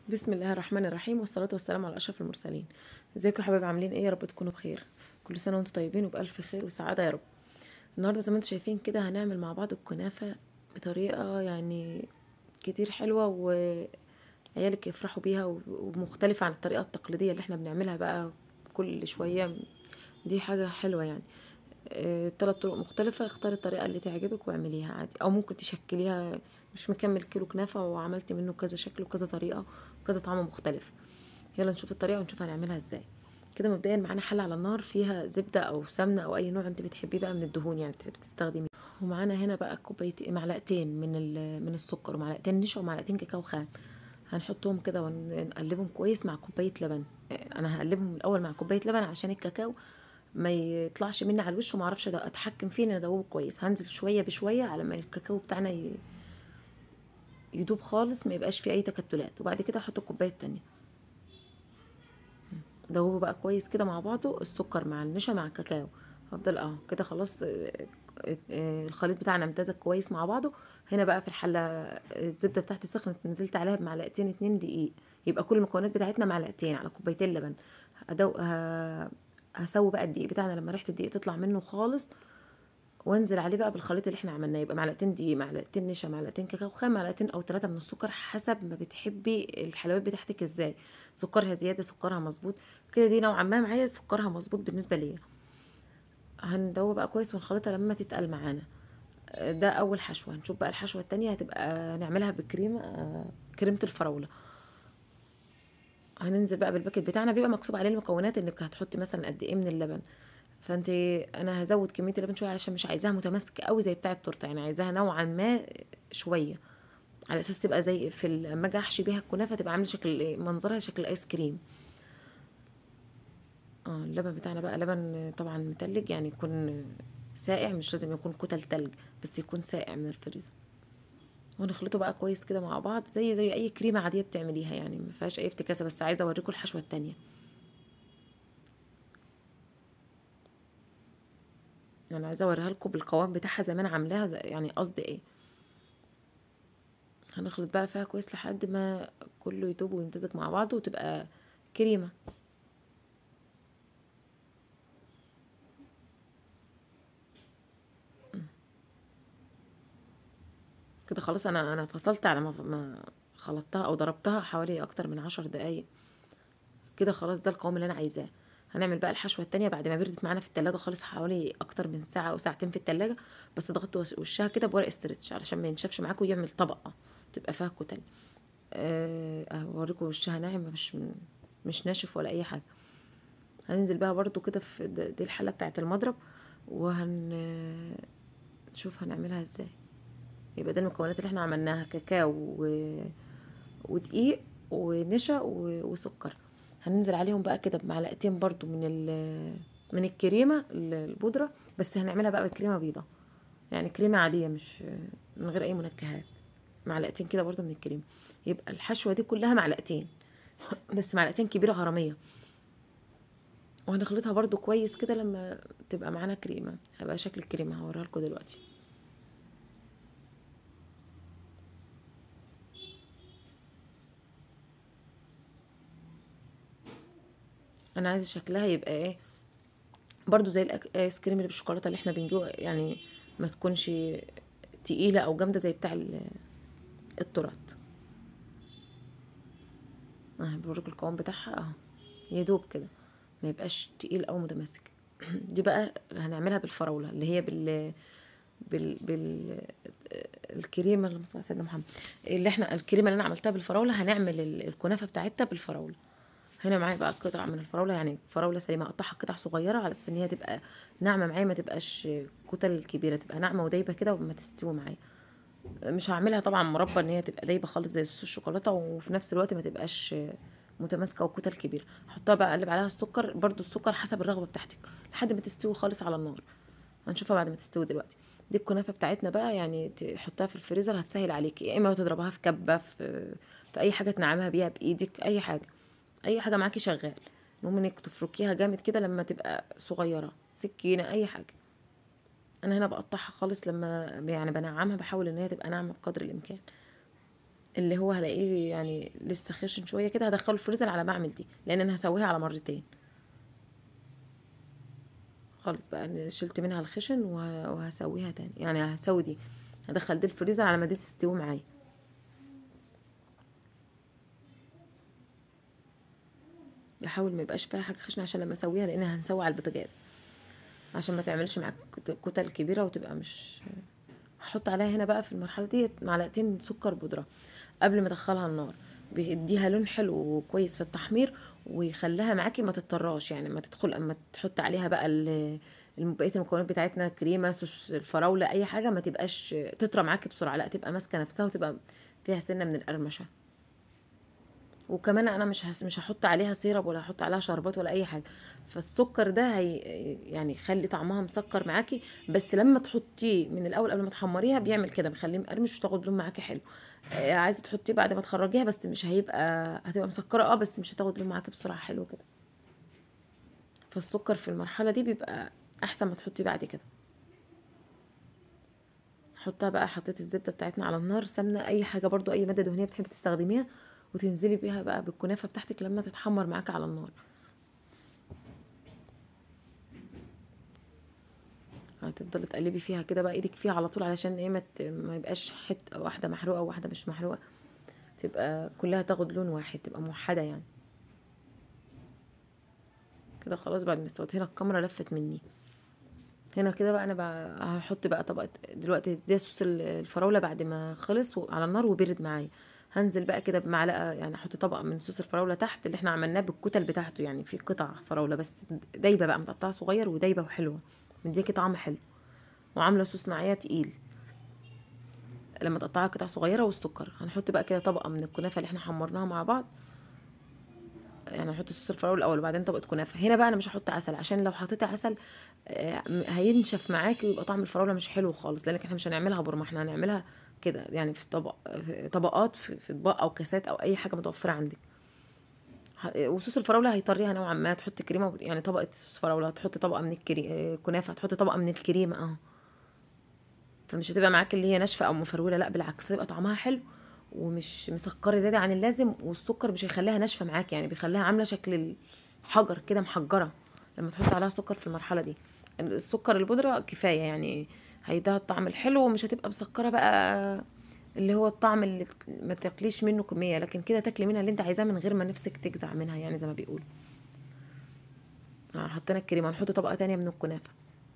بسم الله الرحمن الرحيم والصلاة والسلام على أشرف المرسلين ازيكم يا حبايبي عاملين ايه يا رب تكونوا بخير كل سنة وانتم طيبين وبألف خير وسعادة يا رب النهاردة زي ما انتم شايفين كده هنعمل مع بعض الكنافة بطريقة يعني كتير حلوة وعيالك يفرحوا بيها و- ومختلفة عن الطريقة التقليدية اللي احنا بنعملها بقى كل شوية دي حاجة حلوة يعني آه، تلات طرق مختلفة اختاري الطريقة اللي تعجبك واعمليها عادي او ممكن تشكليها مش مكمل كيلو كنافة وعملتي منه كذا شكل وكذا طريقة وكذا طعم مختلف يلا نشوف الطريقة ونشوف هنعملها ازاي كده مبدئيا معانا حلة على النار فيها زبدة او سمنة او اي نوع انت بتحبيه بقى من الدهون يعني بتستخدميه ومعانا هنا بقى كوباية معلقتين من ال- من السكر ومعلقتين نشا ومعلقتين كاكاو خام هنحطهم كده ونقلبهم كويس مع كوباية لبن انا هقلبهم الاول مع كوباية لبن عشان الكاكاو ما يطلعش مني على الوش وما اعرفش اتحكم فيه ان ادوبه كويس هنزل شويه بشويه على ما الكاكاو بتاعنا ي- يدوب خالص ما يبقاش فيه اي تكتلات وبعد كده احط الكوبايه التانية دوبه بقى كويس كده مع بعضه السكر مع النشا مع الكاكاو هفضل اه كده خلاص آه، آه، الخليط بتاعنا امتزج كويس مع بعضه هنا بقى في الحله الزبده بتاعتي سخنت نزلت عليها بمعلقتين اتنين دقيق يبقى كل المكونات بتاعتنا معلقتين على كوبايتين لبن هدو ه... هسوي بقى الدقيق بتاعنا لما ريحه الدقيق تطلع منه خالص وانزل عليه بقى بالخليط اللي احنا عملناه يبقى معلقتين دقيق معلقتين نشا معلقتين كاكاو خام معلقتين او ثلاثه من السكر حسب ما بتحبي الحلويات بتاعتك ازاي سكرها زياده سكرها مظبوط كده دي نوعا ما معايا سكرها مظبوط بالنسبه ليا هندوب بقى كويس ونخلطها لما تتقل معانا ده اول حشوه هنشوف بقى الحشوه التانية هتبقى نعملها بكريمه آه، كريمه الفراوله هننزل بقى بالباكت بتاعنا بيبقى مكتوب عليه المكونات انك هتحطي مثلا قد ايه من اللبن فانت انا هزود كميه اللبن شويه عشان مش عايزاها متماسكه قوي زي بتاعه التورته يعني عايزاها نوعا ما شويه على اساس تبقى زي في ال- لما اجي احشي بيها الكنافه تبقى عامله شكل منظرها شكل ايس كريم اه اللبن بتاعنا بقى لبن طبعا متلج يعني يكون ساقع مش لازم يكون كتل تلج بس يكون ساقع من الفريزر ونخلطه بقى كويس كده مع بعض زي زي اي كريمه عاديه بتعمليها يعني ما فيهاش اي افتكاسه بس عايزه اوريكم الحشوه التانية يعني عايزه اوريها لكم بالقوام بتاعها زي ما انا عاملاها زي- يعني قصدي ايه هنخلط بقى فيها كويس لحد ما كله يدوب ويمتزج مع بعضه وتبقى كريمه كده خلاص انا انا فصلت على ما ما خلطتها او ضربتها حوالي اكتر من عشر دقايق كده خلاص ده القوام اللي انا عايزاه هنعمل بقى الحشوه التانية بعد ما بردت معانا في التلاجة خالص حوالي اكتر من ساعه او ساعتين في التلاجة بس ضغطت وش- وشها كده بورق استرتش علشان ما ينشفش معاكم ويعمل طبقه تبقى فيها كتل آه، اوريكم وشها ناعم مش مش ناشف ولا اي حاجه هننزل بقى برضو كده في د- دي الحله بتاعه المضرب وهن نشوف هنعملها ازاي يبقى ده المكونات اللي احنا عملناها كاكاو و... ودقيق ونشا و... وسكر هننزل عليهم بقى كده بمعلقتين برضو من ال... من الكريمه ال- البودره بس هنعملها بقى بكريمه بيضه يعني كريمه عاديه مش من غير اي منكهات معلقتين كده برضو من الكريمه يبقى الحشوه دي كلها معلقتين بس معلقتين كبيره غراميه وهنخلطها برضو كويس كده لما تبقى معانا كريمه هيبقى شكل الكريمه هوريها لكم دلوقتي انا عايزه شكلها يبقى ايه برضو زي الايس كريم اللي بالشوكولاته اللي احنا بنجيبه يعني ما تكونش تقيله او جامده زي بتاع ال- التورت اه بوريك القوام بتاعها اهو يدوب كده ما يبقاش تقيل او متماسك دي بقى هنعملها بالفراوله اللي هي بال بال بال الكريمه اللهم صل على سيدنا محمد اللي احنا الكريمه اللي انا عملتها بالفراوله هنعمل ال- الكنافه بتاعتها بالفراوله هنا معايا بقى قطع من الفراوله يعني فراوله سليمه اقطعها قطع صغيره على اساس ان هي تبقى ناعمه معايا ما تبقاش كتل كبيره تبقى ناعمه ودايبه كده وما تستوي معايا مش هعملها طبعا مربى ان هي تبقى دايبه خالص زي صوص الشوكولاته وفي نفس الوقت ما تبقاش متماسكه وكتل كبيره احطها بقى اقلب عليها السكر برضو السكر حسب الرغبه بتاعتك لحد ما تستوي خالص على النار هنشوفها بعد ما تستوي دلوقتي دي الكنافه بتاعتنا بقى يعني تحطها في الفريزر هتسهل عليكي يا اما تضربها في كبه في في اي حاجه تنعمها بيها بايدك اي حاجه اي حاجه معاكي شغال المهم انك تفركيها جامد كده لما تبقى صغيره سكينه اي حاجه انا هنا بقطعها خالص لما يعني بنعمها بحاول ان هي تبقى ناعمه بقدر الامكان اللي هو هلاقيه يعني لسه خشن شويه كده هدخله الفريزر على ما اعمل دي لان انا هسويها على مرتين خالص بقى شلت منها الخشن وه- وهسويها تاني يعني هسوي دي هدخل دي الفريزر على ما دي تستوي معايا بحاول ما يبقاش فيها حاجه خشنه عشان لما اسويها لانها هنسوي على البوتاجاز عشان ما تعملش معاك كت- كتل كبيره وتبقى مش هحط عليها هنا بقى في المرحله دي معلقتين سكر بودره قبل ما ادخلها النار بيديها لون حلو وكويس في التحمير ويخليها معاكي ما تضطراش يعني ما تدخل اما تحط عليها بقى ال- الم- بقيه المكونات بتاعتنا كريمه صوص الفراوله اي حاجه ما تبقاش تطرى معاكي بسرعه لا تبقى ماسكه نفسها وتبقى فيها سنه من القرمشه وكمان انا مش هس مش هحط عليها سيرب ولا هحط عليها شربات ولا اي حاجه فالسكر ده هي يعني يخلي طعمها مسكر معاكي بس لما تحطيه من الاول قبل ما تحمريها بيعمل كده بيخليه مقرمش وتاخد لون معاكي حلو آه، عايزه تحطيه بعد ما تخرجيها بس مش هيبقى هتبقى مسكره اه بس مش هتاخد لون معاكي بسرعه حلو كده فالسكر في المرحله دي بيبقى احسن ما تحطيه بعد كده حطها بقى حطيت الزبده بتاعتنا على النار سمنه اي حاجه برضو اي ماده دهنيه بتحبي تستخدميها وتنزلي بيها بقى بالكنافه بتاعتك لما تتحمر معاكي على النار هتفضلي تقلبي فيها كده بقى ايدك فيها على طول علشان ايه ما ت- ما يبقاش حته واحده محروقه وواحده مش محروقه تبقى كلها تاخد لون واحد تبقى موحده يعني كده خلاص بعد ما استوت هنا الكاميرا لفت مني هنا كده بقى انا بقى هحط بقى طبقه دلوقتي ده صوص ال- الفراوله بعد ما خلص و- على النار وبرد معايا هنزل بقى كده بمعلقه يعني احط طبقه من صوص الفراوله تحت اللي احنا عملناه بالكتل بتاعته يعني في قطع فراوله بس دايبه بقى متقطعه صغير ودايبه وحلوه مديكي طعم حلو وعامله صوص معايا تقيل لما تقطعها قطع صغيره والسكر هنحط بقى كده طبقه من الكنافه اللي احنا حمرناها مع بعض يعني هحط صوص الفراوله الاول وبعدين طبقه كنافه هنا بقى انا مش هحط عسل عشان لو حطيت عسل آه، هينشف معاكي ويبقى طعم الفراوله مش حلو خالص لان احنا مش هنعملها برمه احنا هنعملها كده يعني في طبق في طبقات في في اطباق او كاسات او اي حاجه متوفره عندك ه- وصوص الفراوله هيطريها نوعا ما تحط كريمه يعني طبقه صوص فراوله تحط طبقه من الكري... كنافه تحط طبقه من الكريمه اه فمش هتبقى معاك اللي هي ناشفه او مفروله لا بالعكس هتبقى طعمها حلو ومش مسكره زياده عن اللازم والسكر مش هيخليها ناشفه معاك يعني بيخليها عامله شكل الحجر كده محجره لما تحط عليها سكر في المرحله دي السكر البودره كفايه يعني هيديها الطعم الحلو ومش هتبقى مسكره بقى اللي هو الطعم اللي ما تاكليش منه كميه لكن كده تاكلي منها اللي انت عايزاه من غير ما نفسك تجزع منها يعني زي ما بيقولوا آه، حطينا الكريمه هنحط طبقه تانية من الكنافه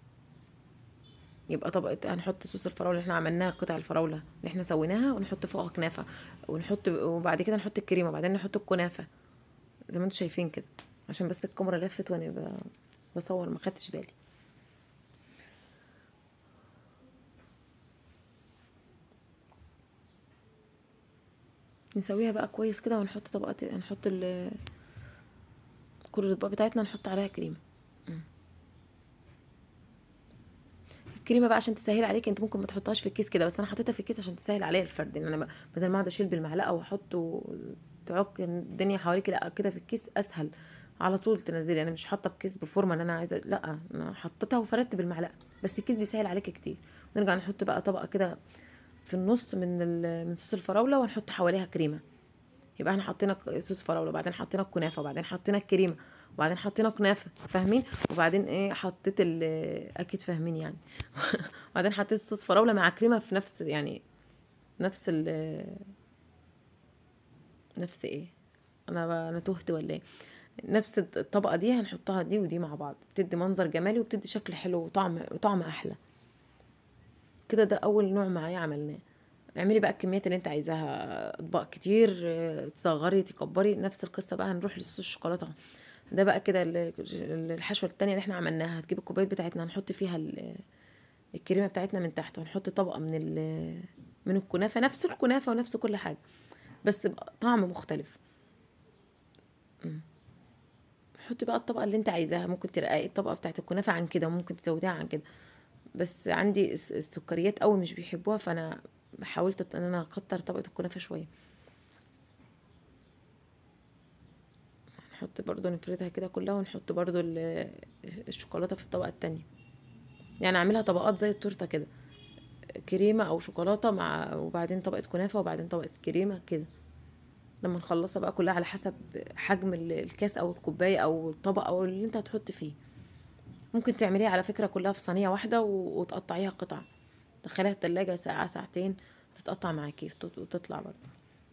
يبقى طبقة هنحط صوص الفراولة اللي احنا عملناها قطع الفراولة اللي احنا سويناها ونحط فوقها كنافة ونحط وبعد كده نحط الكريمة وبعدين نحط الكنافة زي ما انتوا شايفين كده عشان بس الكاميرا لفت وانا ب- بصور ما خدتش بالي نسويها بقى كويس كده ونحط طبقات نحط ال كل الاطباق بتاعتنا نحط عليها كريمة الكريمه بقى عشان تسهل عليك انت ممكن ما تحطهاش في الكيس كده بس انا حطيتها في الكيس عشان تسهل عليا الفرد ان انا ب- بدل ما اقعد اشيل بالمعلقه واحط وتعك الدنيا حواليك لا كده في الكيس اسهل على طول تنزلي انا مش حاطه بكيس بفورمه ان انا عايزه لا انا حطيتها وفردت بالمعلقه بس الكيس بيسهل عليك كتير نرجع نحط بقى طبقه كده في النص من ال- من صوص الفراوله ونحط حواليها كريمه يبقى احنا حطينا ك- صوص فراوله وبعدين حطينا الكنافه وبعدين حطينا الكريمه وبعدين حطينا كنافه فاهمين وبعدين ايه حطيت ال اكيد فاهمين يعني وبعدين حطيت صوص فراوله مع كريمه في نفس يعني نفس ال نفس ايه انا ب- انا تهت ولا ايه نفس الطبقه دي هنحطها دي ودي مع بعض بتدي منظر جمالي وبتدي شكل حلو وطعم وطعم احلى كده ده اول نوع معايا عملناه اعملي بقى الكميات اللي انت عايزاها اطباق كتير اه، تصغري تكبري نفس القصه بقى هنروح لصوص الشوكولاته ده بقى كده ال- ال- الحشوه التانية اللي احنا عملناها هتجيب الكوبايات بتاعتنا هنحط فيها ال- الكريمه بتاعتنا من تحت وهنحط طبقه من ال من الكنافه نفس الكنافه ونفس كل حاجه بس بقى طعم مختلف مم. حطي بقى الطبقه اللي انت عايزاها ممكن ترققي الطبقه بتاعت الكنافه عن كده وممكن تزوديها عن كده بس عندي الس- السكريات قوي مش بيحبوها فانا حاولت ان انا اكتر طبقه الكنافه شويه نحط برضو نفردها كده كلها ونحط برضو ال- الشوكولاته في الطبقه التانية يعني اعملها طبقات زي التورته كده كريمه او شوكولاته مع وبعدين طبقه كنافه وبعدين طبقه كريمه كده لما نخلصها بقى كلها على حسب حجم ال- الكاس او الكوبايه او الطبق او اللي انت هتحط فيه ممكن تعمليها على فكره كلها في صينيه واحده و- وتقطعيها قطع تدخليها التلاجة ساعه ساعتين تتقطع معاكي وتط- وتطلع برضه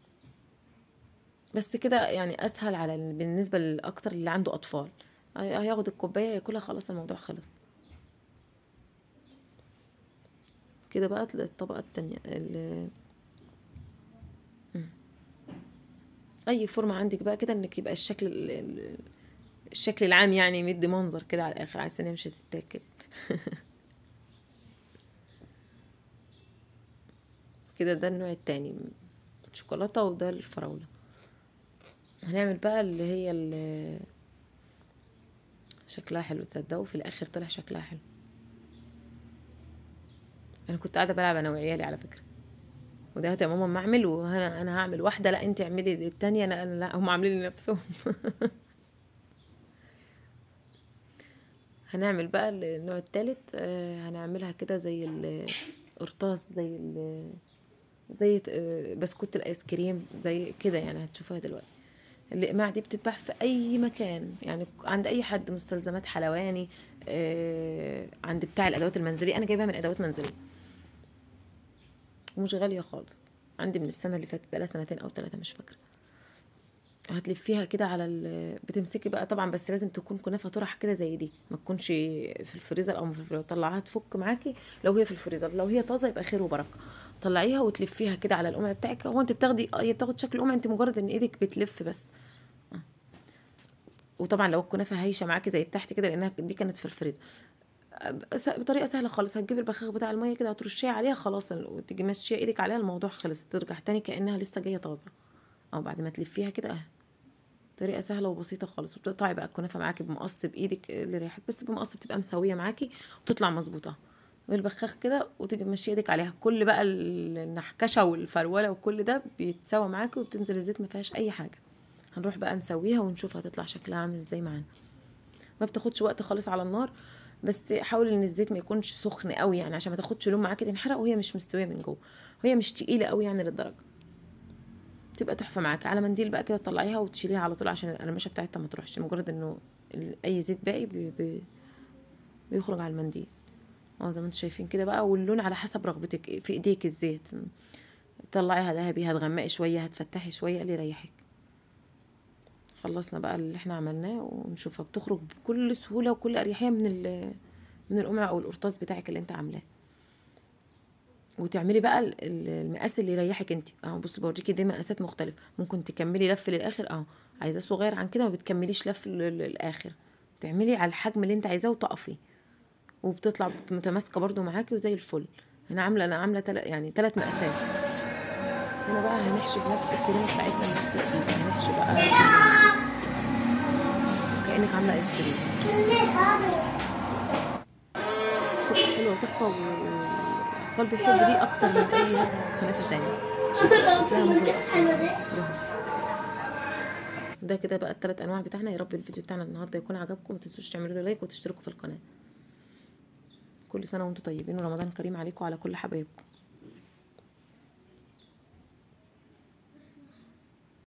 بس كده يعني اسهل على ال- بالنسبه لاكتر اللي عنده اطفال هي- هياخد الكوبايه ياكلها خلاص الموضوع خلص كده بقى الطبقه التانية ال- اي فورمه عندك بقى كده انك يبقى الشكل ال- ال- الشكل العام يعني مدي منظر كده على الاخر عايز ان مش هتتاكل كده ده النوع التاني شوكولاته وده الفراوله هنعمل بقى اللي هي ال- شكلها حلو تصدقوا في الاخر طلع شكلها حلو انا كنت قاعده بلعب انا وعيالي على فكره وده يا ماما ما اعمل وانا انا هعمل واحده لا انت اعملي التانية انا أنا لا هم عاملين لنفسهم هنعمل بقى النوع التالت آه، هنعملها كده زي القرطاس زي ال زي آه، بسكوت الايس كريم زي كده يعني هتشوفوها دلوقتي الاقماع دي بتتباع في اي مكان يعني عند اي حد مستلزمات حلواني آه، عند بتاع الادوات المنزليه انا جايباها من ادوات منزليه ومش غاليه خالص عندي من السنه اللي فاتت بقالها سنتين او ثلاثه مش فاكره هتلفيها كده على ال... بتمسكي بقى طبعا بس لازم تكون كنافه طرح كده زي دي ما تكونش في الفريزر او في الفريزر طلعها تفك معاكي لو هي في الفريزر لو هي طازه يبقى خير وبركه طلعيها وتلفيها كده على القمع بتاعك هو انت بتاخدي اه هي بتاخد شكل قمع انت مجرد ان ايدك بتلف بس آه. وطبعا لو الكنافه هايشه معاكي زي بتاعتي كده لانها دي كانت في الفريزر س- بطريقه سهله خالص هتجيبي البخاخ بتاع الميه كده هترشيها عليها خلاص وتيجي ماشيه ايدك عليها الموضوع خلص ترجع تاني كانها لسه جايه طازه او بعد ما تلفيها كده اهي طريقه سهله وبسيطه خالص وبتقطعي بقى الكنافه معاكي بمقص بايدك اللي يريحك بس بمقص بتبقى مسويه معاكي وتطلع مظبوطه والبخاخ كده وتيجي ماشيه ايدك عليها كل بقى النحكشه والفروله وكل ده بيتساوى معاكي وبتنزل الزيت ما فيهاش اي حاجه هنروح بقى نسويها ونشوف هتطلع شكلها عامل ازاي معانا ما بتاخدش وقت خالص على النار بس حاول ان الزيت ما يكونش سخن قوي يعني عشان ما تاخدش لون معاكي تنحرق وهي مش مستويه من جوه وهي مش تقيله قوي يعني للدرجه تبقى تحفه معاكي على منديل بقى كده تطلعيها وتشيليها على طول عشان القرمشه بتاعتها ما تروحش مجرد انه ال- اي زيت باقي بي بي بيخرج على المنديل اه زي ما انتم شايفين كده بقى واللون على حسب رغبتك في ايديك الزيت طلعيها ذهبي هتغمقي شويه هتفتحي شويه اللي يريحك خلصنا بقى اللي احنا عملناه ونشوفها بتخرج بكل سهوله وكل اريحيه من ال من القمع او القرطاس بتاعك اللي انت عاملاه وتعملي بقى ال- ال- المقاس اللي يريحك انت اهو بصي بوريكي دي مقاسات مختلفه ممكن تكملي لف للاخر اهو عايزاه صغير عن كده ما بتكمليش لف لل- للاخر تعملي على الحجم اللي انت عايزاه وتقفي وبتطلع متماسكه برضو معاكي وزي الفل انا عامله انا عامله تل... يعني ثلاث مقاسات هنا بقى هنحشي بنفس الكريمه بتاعتنا بنفس الكيس هنحشي بقى كانك عامله ايس كريم تبقى حلوه وتحفه والاطفال بيحبوا دي اكتر من اي كنافه تانية شكلها مغري اصلا لهم. ده كده بقى الثلاث انواع بتاعنا يا رب الفيديو بتاعنا النهارده يكون عجبكم ما تنسوش تعملوا له لايك وتشتركوا في القناه كل سنه وانتم طيبين ورمضان كريم عليكم وعلى كل حبايبكم